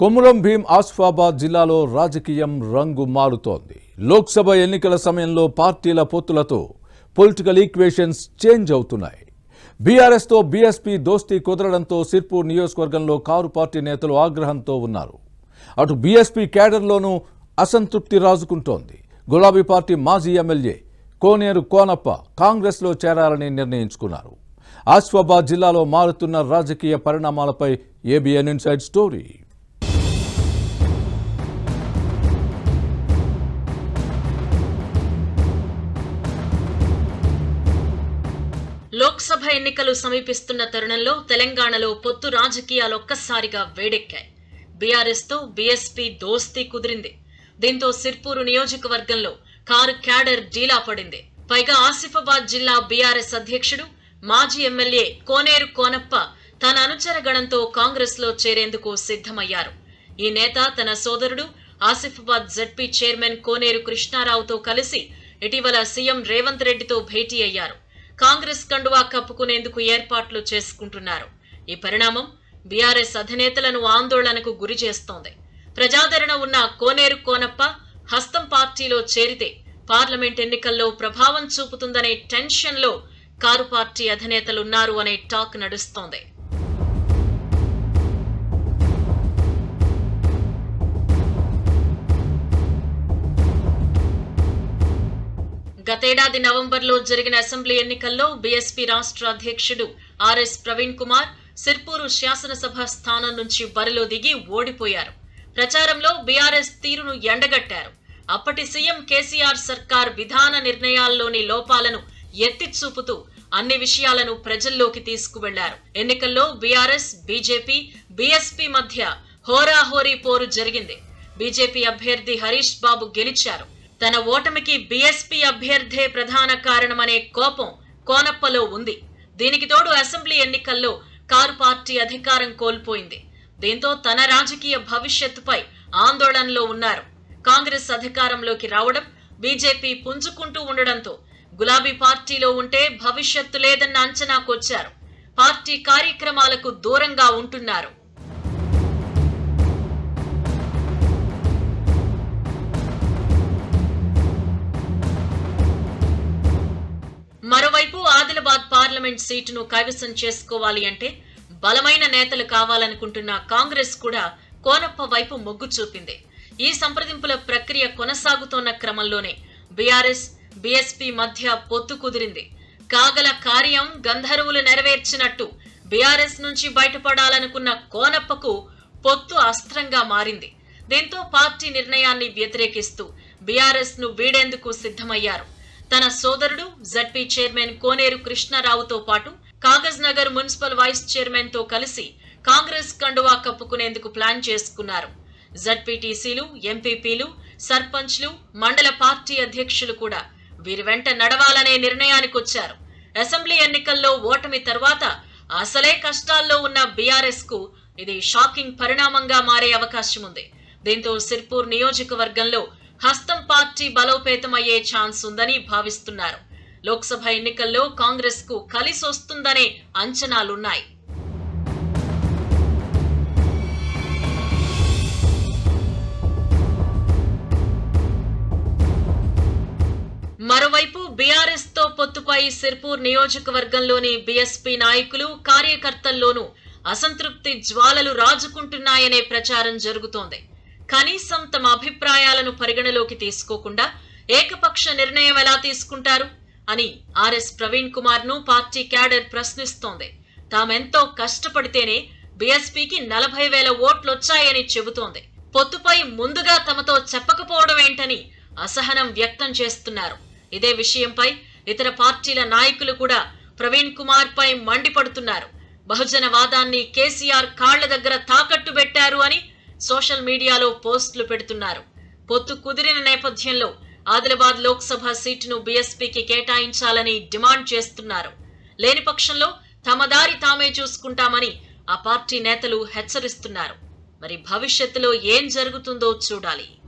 కొమురం భీం ఆసిఫాబాద్ జిల్లాలో రాజకీయం రంగు మారుతోంది లోక్సభ ఎన్నికల సమయంలో పార్టీల పొత్తులతో పొలిటికల్ ఈక్వేషన్స్ చేంజ్ అవుతున్నాయి బీఆర్ఎస్తో బీఎస్పీ దోస్తీ కుదరడంతో సిర్పూర్ నియోజకవర్గంలో కారు పార్టీ నేతలు ఆగ్రహంతో ఉన్నారు అటు బీఎస్పీ కేడర్లోనూ అసంతృప్తి రాజుకుంటోంది గులాబీ పార్టీ మాజీ ఎమ్మెల్యే కోనేరు కోనప్ప కాంగ్రెస్లో చేరాలని నిర్ణయించుకున్నారు ఆసిఫాబాద్ జిల్లాలో మారుతున్న రాజకీయ పరిణామాలపై ఏబిఎన్ ఇన్సైడ్ స్టోరీ లోక్సభ ఎన్నికలు సమీపిస్తున్న తరుణంలో తెలంగాణలో పొత్తు రాజకీయాలు ఒక్కసారిగా వేడెక్కాయి బీఆర్ఎస్ తో బీఎస్పీ దోస్తీ కుదిరింది దీంతో సిర్పూరు నియోజకవర్గంలో కారు క్యాడర్ డీలా పడింది పైగా ఆసిఫాబాద్ జిల్లా బీఆర్ఎస్ అధ్యక్షుడు మాజీ ఎమ్మెల్యే కోనేరు కోనప్ప తన అనుచర గణంతో కాంగ్రెస్ లో చేరేందుకు సిద్ధమయ్యారు ఈ నేత తన సోదరుడు ఆసిఫాబాద్ జడ్పీ చైర్మన్ కోనేరు కృష్ణారావుతో కలిసి ఇటీవల సీఎం రేవంత్ రెడ్డితో భేటీ అయ్యారు కాంగ్రెస్ కండువా కప్పుకునేందుకు ఏర్పాట్లు చేసుకుంటున్నారు ఈ పరిణామం బీఆర్ఎస్ అధినేతలను ఆందోళనకు గురి చేస్తోంది ప్రజాదరణ ఉన్న కోనేరు కోనప్ప హస్తం పార్టీలో చేరితే పార్లమెంట్ ఎన్నికల్లో ప్రభావం చూపుతుందనే టెన్షన్లో కారు పార్టీ అధినేతలున్నారు అనే టాక్ నడుస్తోంది గతేడాది నవంబర్లో జరిగిన అసెంబ్లీ ఎన్నికల్లో బీఎస్పీ రాష్ట్ర అధ్యక్షుడు ఆర్ఎస్ ప్రవీణ్ కుమార్ సిర్పూరు శాసనసభ స్థానం నుంచి బరిలో దిగి ఓడిపోయారు ప్రచారంలో బీఆర్ఎస్ తీరును ఎండగట్టారు అప్పటి సీఎం కేసీఆర్ సర్కార్ విధాన నిర్ణయాల్లోని లోపాలను ఎత్తి చూపుతూ అన్ని విషయాలను ప్రజల్లోకి తీసుకువెళ్లారు ఎన్నికల్లో బీఆర్ఎస్ బీజేపీ బీఎస్పీ మధ్య హోరాహోరీ పోరు జరిగింది బీజేపీ అభ్యర్థి హరీష్ బాబు గెలిచారు తన ఓటమికి బీఎస్పీ అభ్యర్థే ప్రధాన కారణమనే కోపం కోనప్పలో ఉంది దీనికి తోడు అసెంబ్లీ ఎన్నికల్లో కారు పార్టీ అధికారం కోల్పోయింది దీంతో తన రాజకీయ భవిష్యత్తుపై ఆందోళనలో ఉన్నారు కాంగ్రెస్ అధికారంలోకి రావడం బీజేపీ పుంజుకుంటూ ఉండడంతో గులాబీ పార్టీలో ఉంటే భవిష్యత్తు లేదన్న అంచనాకొచ్చారు పార్టీ కార్యక్రమాలకు దూరంగా ఉంటున్నారు మరోవైపు ఆదిలాబాద్ పార్లమెంట్ సీటును కైవసం చేసుకోవాలి అంటే బలమైన నేతలు కావాలనుకుంటున్న కాంగ్రెస్ కూడా కోనప్ప వైపు మొగ్గు చూపింది ఈ సంప్రదింపుల ప్రక్రియ కొనసాగుతోన్న క్రమంలోనే బీఆర్ఎస్ బీఎస్పీ మధ్య పొత్తు కుదిరింది కాగల కార్యం గంధర్వులు నెరవేర్చినట్టు బీఆర్ఎస్ నుంచి బయటపడాలనుకున్న కోనప్పకు పొత్తు అస్త్రంగా మారింది దీంతో పార్టీ నిర్ణయాన్ని వ్యతిరేకిస్తూ బీఆర్ఎస్ ను వీడేందుకు సిద్ధమయ్యారు తన సోదరుడు జడ్పీ చైర్మన్ కోనేరు కృష్ణారావుతో పాటు Kagaz Nagar municipal vice chairman తో కలిసి కాంగ్రెస్ కండువా కప్పుకునేందుకు ప్లాన్ చేసుకున్నారు జడ్పీటీసీలు ఎంపీపీలు సర్పంచ్లు మండల పార్టీ అధ్యక్షులు కూడా వీరి వెంట నడవాలనే నిర్ణయానికొచ్చారు అసెంబ్లీ ఎన్నికల్లో ఓటమి తర్వాత అసలే కష్టాల్లో ఉన్న బీఆర్ఎస్ కు ఇది షాకింగ్ పరిణామంగా మారే అవకాశం ఉంది దీంతో సిర్పూర్ నియోజకవర్గంలో హస్తం పార్టీ బలోపేతమయ్యే ఛాన్స్ ఉందని భావిస్తున్నారు లోక్సభ ఎన్నికల్లో కాంగ్రెస్ కు కలిసొస్తుందనే అంచనాలున్నాయి మరోవైపు బీఆర్ఎస్ తో పొత్తుపై సిర్పూర్ నియోజకవర్గంలోని బీఎస్పీ నాయకులు కార్యకర్తల్లోనూ అసంతృప్తి జ్వాలలు రాజుకుంటున్నాయనే ప్రచారం జరుగుతోంది కనీసం తమ అభిప్రాయాలను పరిగణలోకి తీసుకోకుండా ఏకపక్ష నిర్ణయం ఎలా తీసుకుంటారు అని ఆర్ఎస్ ప్రవీణ్ కుమార్ ను పార్టీ క్యాడర్ ప్రశ్నిస్తోంది తామెంతో కష్టపడితేనే బీఎస్పీకి నలభై వేల ఓట్లొచ్చాయని చెబుతోంది పొత్తుపై ముందుగా తమతో చెప్పకపోవడం ఏంటని అసహనం వ్యక్తం చేస్తున్నారు ఇదే విషయంపై ఇతర పార్టీల నాయకులు కూడా ప్రవీణ్ కుమార్ పై మండిపడుతున్నారు బహుజన వాదాన్ని కేసీఆర్ కాళ్ల దగ్గర తాకట్టు పెట్టారు అని సోషల్ మీడియాలో పోస్టులు పెడుతున్నారు పొత్తు కుదిరిన నేపథ్యంలో ఆదిలాబాద్ లోక్సభ సీటును బీఎస్పీకి కేటాయించాలని డిమాండ్ చేస్తున్నారు లేని పక్షంలో తమ దారి తామే చూసుకుంటామని ఆ పార్టీ నేతలు హెచ్చరిస్తున్నారు మరి భవిష్యత్తులో ఏం జరుగుతుందో చూడాలి